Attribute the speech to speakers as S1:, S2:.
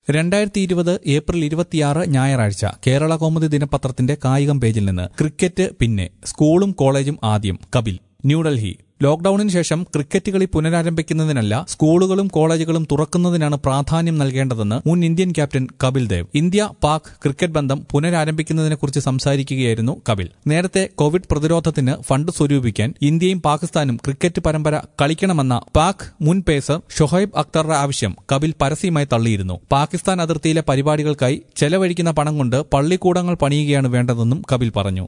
S1: രണ്ടായിരത്തി ഇരുപത് ഏപ്രിൽ ഇരുപത്തിയാറ് ഞായറാഴ്ച കേരള കൗമുദി ദിനപത്രത്തിന്റെ കായികം പേജിൽ നിന്ന് ക്രിക്കറ്റ് പിന്നെ സ്കൂളും കോളേജും ആദ്യം കപിൽ ന്യൂഡൽഹി ലോക്ഡൌണിന് ശേഷം ക്രിക്കറ്റ് കളി പുനരാരംഭിക്കുന്നതിനല്ല സ്കൂളുകളും കോളേജുകളും തുറക്കുന്നതിനാണ് പ്രാധാന്യം നൽകേണ്ടതെന്ന് മുൻ Indian captain Kapil Dev India Pak cricket ബന്ധം പുനരാരംഭിക്കുന്നതിനെക്കുറിച്ച് സംസാരിക്കുകയായിരുന്നു കപിൽ നേരത്തെ കോവിഡ് പ്രതിരോധത്തിന് ഫണ്ട് സ്വരൂപിക്കാൻ ഇന്ത്യയും പാകിസ്ഥാനും ക്രിക്കറ്റ് പരമ്പര കളിക്കണമെന്ന പാക് മുൻ പേസർ ഷൊഹൈബ് അക്തറുടെ ആവശ്യം കപിൽ പരസ്യമായി തള്ളിയിരുന്നു പാകിസ്ഥാൻ അതിർത്തിയിലെ പരിപാടികൾക്കായി ചെലവഴിക്കുന്ന പണം കൊണ്ട് പള്ളിക്കൂടങ്ങൾ പണിയുകയാണ് വേണ്ടതെന്നും കപിൽ പറഞ്ഞു